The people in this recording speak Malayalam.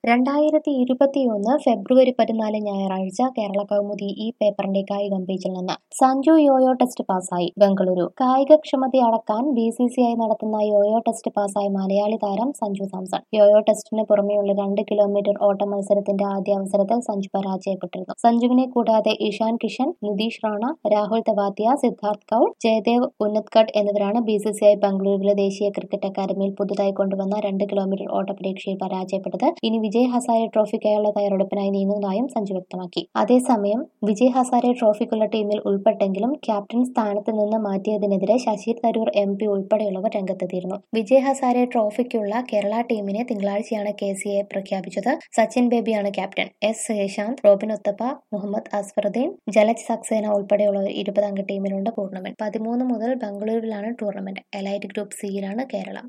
രണ്ടായിരത്തി ഇരുപത്തിയൊന്ന് ഫെബ്രുവരി പതിനാല് ഞായറാഴ്ച കേരള കൗമുദി ഈ പേപ്പറിന്റെ കായികം പേജിൽ നിന്ന് സഞ്ജു യോയോ ടെസ്റ്റ് പാസായി ബംഗളൂരു കായികക്ഷമത അളക്കാൻ ബി സി സി ഐ നടത്തുന്ന യോയോ ടെസ്റ്റ് പാസായ മലയാളി താരം സഞ്ജു സാംസൺ യോയോ ടെസ്റ്റിന് പുറമെയുള്ള രണ്ട് കിലോമീറ്റർ ഓട്ട മത്സരത്തിന്റെ ആദ്യ അവസരത്തിൽ സഞ്ജു പരാജയപ്പെട്ടിരുന്നു സഞ്ജുവിനെ കൂടാതെ ഇഷാൻ കിഷൻ നിതീഷ് റാണ രാഹുൽ തവാത്തിയ സിദ്ധാർത്ഥ് കൌൾ ജയദേവ് ഉന്നത്കട്ട് എന്നിവരാണ് ബി സി സി ഐ ബംഗളൂരുവിലെ ദേശീയ ക്രിക്കറ്റ് അക്കാദമിയിൽ പുതുതായി കൊണ്ടുവന്ന രണ്ട് കിലോമീറ്റർ ഓട്ട പരീക്ഷയിൽ പരാജയപ്പെട്ടത് ഇനി വിജയ് ഹസാരെ ട്രോഫിക്കായുള്ള തയ്യാറെടുപ്പിനായി നീങ്ങുന്നതായും സഞ്ജു വ്യക്തമാക്കി അതേസമയം വിജയ് ഹസാരെ ട്രോഫിക്കുള്ള ടീമിൽ ഉൾപ്പെട്ടെങ്കിലും ക്യാപ്റ്റൻ സ്ഥാനത്ത് നിന്ന് മാറ്റിയതിനെതിരെ ശശി തരൂർ എം പി ഉൾപ്പെടെയുള്ളവർ രംഗത്തെത്തിയിരുന്നു വിജയ് ഹസാരെ ട്രോഫിക്കുള്ള കേരള ടീമിനെ തിങ്കളാഴ്ചയാണ് കെ സി എ പ്രഖ്യാപിച്ചത് സച്ചിൻ ബേബിയാണ് ക്യാപ്റ്റൻ എസ് ശ്രീശാന്ത് റോബിൻ ഒത്തപ്പ മുഹമ്മദ് അസ്ഫറുദ്ദീൻ ജലജ് സക്സേന ഉൾപ്പെടെയുള്ളവർ ഇരുപതംഗ ടീമിലുണ്ട് ടൂർണമെന്റ് പതിമൂന്ന് മുതൽ ബംഗളൂരുവിലാണ് ടൂർണമെന്റ് എലൈറ്റ് ഗ്രൂപ്പ് സിയിലാണ് കേരളം